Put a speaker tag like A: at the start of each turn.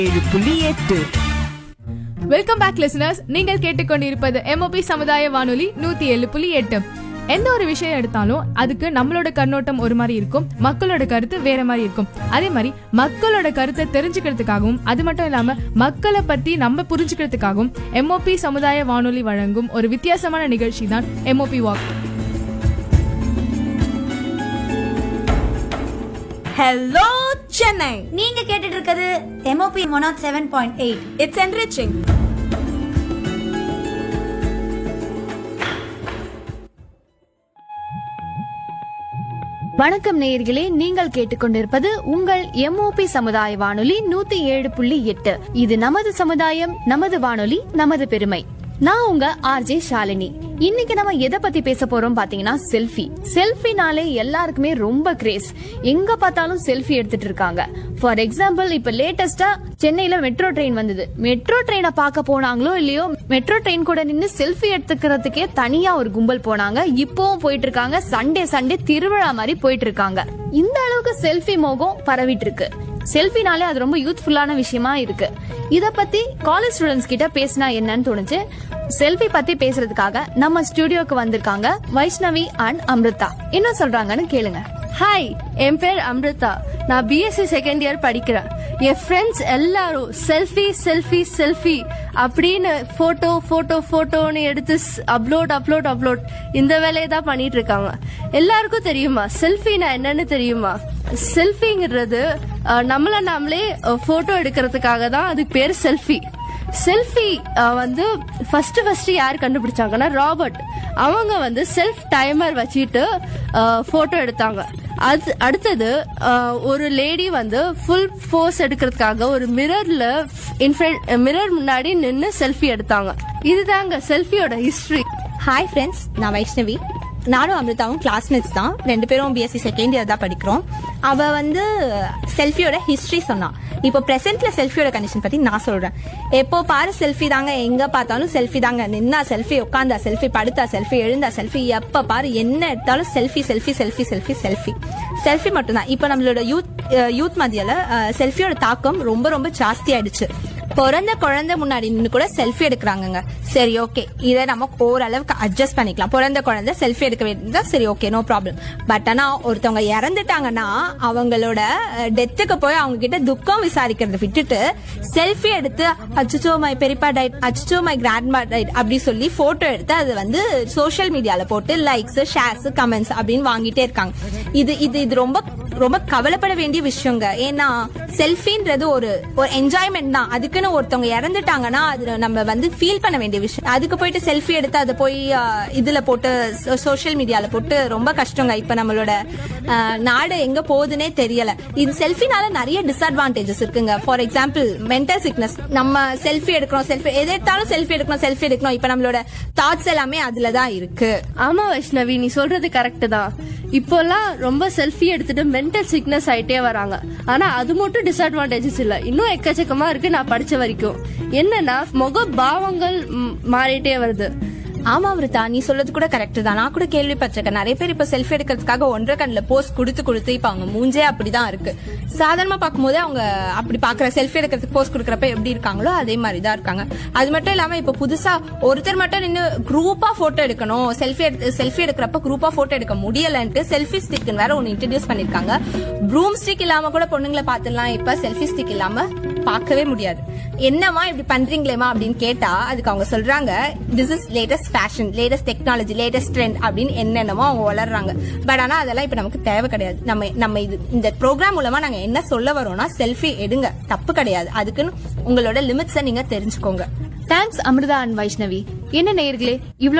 A: ஏழு புள்ளி எட்டு
B: வெல்கம் பேக் லிசனர்ஸ் நீங்கள் கேட்டுக்கொண்டிருப்பது எம்ஓபி சமுதாய வானொலி நூத்தி ஏழு புள்ளி எட்டு எந்த ஒரு விஷயம் எடுத்தாலும் அதுக்கு நம்மளோட கண்ணோட்டம் ஒரு மாதிரி இருக்கும் மக்களோட கருத்து வேற மாதிரி இருக்கும் அதே மாதிரி மக்களோட கருத்தை தெரிஞ்சுக்கிறதுக்காகவும் அது மட்டும் இல்லாம மக்களை பத்தி நம்ம புரிஞ்சுக்கிறதுக்காகவும் எம்ஓபி சமுதாய வானொலி வழங்கும் ஒரு வித்தியாசமான நிகழ்ச்சி தான் எம்ஓபி வாக்
A: ஹலோ சென்னை
C: நீங்க கேட்டுட்டு இருக்கிறது MOP one nought seven point eight
A: it's enriching
D: வணக்கம் நேயர்களே நீங்கள் கேட்டுக்கொண்டிருப்பது உங்கள் எம்ஓபி சமுதாய வானொலி நூத்தி ஏழு புள்ளி எட்டு இது நமது சமுதாயம் நமது வானொலி நமது பெருமை நான் உங்க ஆர்ஜே ஷாலினி இன்னைக்கு நம்ம எதை பத்தி பேச போறோம் பாத்தீங்கன்னா செல்ஃபி செல்ஃபினாலே எல்லாருக்குமே ரொம்ப கிரேஸ் எங்க பார்த்தாலும் செல்ஃபி எடுத்துட்டு இருக்காங்க ஃபார் எக்ஸாம்பிள் இப்ப லேட்டஸ்டா சென்னையில மெட்ரோ ட்ரெயின் வந்தது மெட்ரோ ட்ரெயினை பார்க்க போனாங்களோ இல்லையோ மெட்ரோ ட்ரெயின் கூட நின்னு செல்ஃபி எடுத்துக்கிறதுக்கே தனியா ஒரு கும்பல் போனாங்க இப்பவும் போயிட்டு இருக்காங்க சண்டே சண்டே திருவிழா மாதிரி போயிட்டு இருக்காங்க இந்த அளவுக்கு செல்ஃபி மோகம் பரவிட்டு இருக்கு செல்ஃபினாலே அது ரொம்ப யூத்ஃபுல்லான விஷயமா இருக்கு இத பத்தி காலேஜ் ஸ்டூடெண்ட்ஸ் கிட்ட பேசினா என்னன்னு தோணுச்சு செல்ஃபி பத்தி பேசுறதுக்காக நம்ம ஸ்டுடியோக்கு வந்திருக்காங்க வைஷ்ணவி அண்ட் அம்ரிதா என்ன சொல்றாங்கன்னு கேளுங்க
E: ஹாய் என் பேர் அம்ரிதா நான் பிஎஸ்சி செகண்ட் இயர் படிக்கிறேன் என் ஃப்ரெண்ட்ஸ் எல்லாரும் செல்ஃபி செல்ஃபி செல்ஃபி அப்படின்னு ஃபோட்டோ ஃபோட்டோ ஃபோட்டோன்னு எடுத்து அப்லோட் அப்லோட் அப்லோட் இந்த வேலையை தான் பண்ணிட்டு இருக்காங்க எல்லாருக்கும் தெரியுமா செல்ஃபினா என்னன்னு தெரியுமா செல்ஃபிங்கிறது நம்மள நாமளே ஃபோட்டோ எடுக்கிறதுக்காக தான் அதுக்கு பேர் செல்ஃபி செல்ஃபி வந்து ஃபர்ஸ்ட் ஃபர்ஸ்ட் யார் கண்டுபிடிச்சாங்கன்னா ராபர்ட் அவங்க வந்து செல்ஃப் டைமர் வச்சுட்டு போட்டோ எடுத்தாங்க அது அடுத்தது அஹ், ஒரு லேடி வந்து ஃபுல் போஸ் எடுக்கிறதுக்காக ஒரு மிரர்ல மிரர் முன்னாடி நின்று செல்ஃபி எடுத்தாங்க இதுதாங்க செல்ஃபியோட ஹிஸ்டரி
F: ஹாய் ஃப்ரெண்ட்ஸ் நான் வைஷ்ணவி நானும் அமிர்தாவும் கிளாஸ்மேட்ஸ் தான் ரெண்டு பேரும் பிஎஸ்சி செகண்ட் இயர் தான் படிக்கிறோம் அவ வந்து செல்ஃபியோட ஹிஸ்டரி சொன்னான் இப்போ பிரசன்ட்ல செல்ஃபியோட கண்டிஷன் பத்தி நான் சொல்றேன் எப்போ பாரு செல்ஃபி தாங்க எங்க பார்த்தாலும் செல்ஃபி தாங்க நின்னா செல்ஃபி உட்காந்தா செல்ஃபி படுத்தா செல்ஃபி எழுந்தா செல்ஃபி எப்ப பாரு என்ன எடுத்தாலும் selfie selfie selfie selfie selfie selfie மட்டும்தான் இப்போ நம்மளோட யூத் யூத் மத்தியில செல்ஃபியோட தாக்கம் ரொம்ப ரொம்ப ஜாஸ்தி ஆயிடுச்சு பிறந்த குழந்தை முன்னாடி நின்று கூட செல்ஃபி எடுக்கிறாங்கங்க சரி ஓகே இதை நம்ம ஓரளவுக்கு அட்ஜஸ்ட் பண்ணிக்கலாம் பிறந்த குழந்தை செல்ஃபி எடுக்க வேண்டியதா சரி ஓகே நோ ப்ராப்ளம் பட் ஆனா ஒருத்தவங்க இறந்துட்டாங்கன்னா அவங்களோட டெத்துக்கு போய் அவங்க கிட்ட துக்கம் விசாரிக்கிறத விட்டுட்டு செல்ஃபி எடுத்து அச்சுச்சோ மை பெரியப்பா டைட் அச்சுச்சோ மை கிராண்ட்மா டைட் அப்படி சொல்லி போட்டோ எடுத்து அது வந்து சோஷியல் மீடியால போட்டு லைக்ஸ் ஷேர்ஸ் கமெண்ட்ஸ் அப்படின்னு வாங்கிட்டே இருக்காங்க இது இது இது ரொம்ப ரொம்ப கவலைப்பட வேண்டிய விஷயங்க ஏன்னா செல்ஃபின்றது ஒரு ஒரு என்ஜாய்மெண்ட் தான் அதுக்குன்னு ஒருத்தவங்க இறந்துட்டாங்கன்னா அது நம்ம வந்து ஃபீல் பண்ண வேண்டிய விஷயம் அதுக்கு போயிட்டு செல்ஃபி எடுத்து அதை போய் அஹ், இதுல போட்டு சோஷியல் மீடியால போட்டு ரொம்ப கஷ்டங்க இப்ப நம்மளோட அஹ், நாடு எங்க போகுதுன்னே தெரியல இது செல்ஃபினால நிறைய டிஸ்அட்வான்டேஜஸ் இருக்குங்க ஃபார் எக்ஸாம்பிள் மென்டல் சிக்னஸ் நம்ம செல்ஃபி எடுக்கிறோம் செல்ஃபி எது எடுத்தாலும் செல்ஃபி எடுக்கணும் செல்ஃபி எடுக்கணும் இப்ப நம்மளோட தாட்ஸ் எல்லாமே அதுல தான் இருக்கு
E: ஆமா வைஷ்ணவி நீ சொல்றது கரெக்ட் தான் இப்போல்லாம் ரொம்ப செல்ஃபி எடுத்துட்டு மென்டல் சிக்னஸ் ஆயிட்டே வராங்க ஆனா அது மட்டும் டிஸ்அட்வான்டேஜஸ் இல்ல இன்னும் எக்கச்சக்கமா இருக்கு நான் படிச்ச வரைக்கும் என்னன்னா முக பாவங்கள் ம், மாறிட்டே வருது
F: ஆமா விருத்தா நீ சொல்றது கூட கரெக்ட் தான் நான் கூட கேள்விப்பட்டிருக்கேன் நிறைய பேர் இப்ப செல்ஃபி எடுக்கிறதுக்காக ஒன்றரை கண்ணுல போஸ்ட் கொடுத்து கொடுத்து இப்ப அவங்க மூஞ்சே அப்படிதான் இருக்கு சாதாரணமா பார்க்கும்போது அவங்க அப்படி பாக்குற செல்ஃபி எடுக்கிறதுக்கு போஸ்ட் கொடுக்கறப்ப எப்படி இருக்காங்களோ அதே மாதிரி தான் இருக்காங்க அது மட்டும் இல்லாம இப்ப புதுசா ஒருத்தர் மட்டும் நின்று குரூப்பா போட்டோ எடுக்கணும் செல்ஃபி செல்ஃபி எடுக்கிறப்ப குரூப்பா போட்டோ எடுக்க முடியலன்ட்டு செல்ஃபி ஸ்டிக்னு வேற ஒன்னு இன்ட்ரடியூஸ் பண்ணிருக்காங்க ப்ரூம் ஸ்டிக் இல்லாம கூட பொண்ணுங்களை பார்த்துடலாம் இப்ப செல்ஃபி ஸ்டிக் இல்லாம பார்க்கவே முடியாது என்னமா இப்படி பண்றீங்களேமா அப்படின்னு கேட்டா அதுக்கு அவங்க சொல்றாங்க this is latest fashion latest technology latest trend அப்படின்னு என்னென்னமோ அவங்க வளர்றாங்க பட் ஆனா அதெல்லாம் இப்ப நமக்கு தேவை கிடையாது நம்ம நம்ம இது இந்த ப்ரோக்ராம் மூலமா நாங்க என்ன சொல்ல வரோம்னா செல்ஃபி எடுங்க தப்பு கிடையாது அதுக்குன்னு உங்களோட லிமிட்ஸை நீங்க தெரிஞ்சுக்கோங்க
D: தேங்க்ஸ் அமிர்தா அண்ட் வைஷ்ணவி என்ன நேயர்களே இவ்வளவு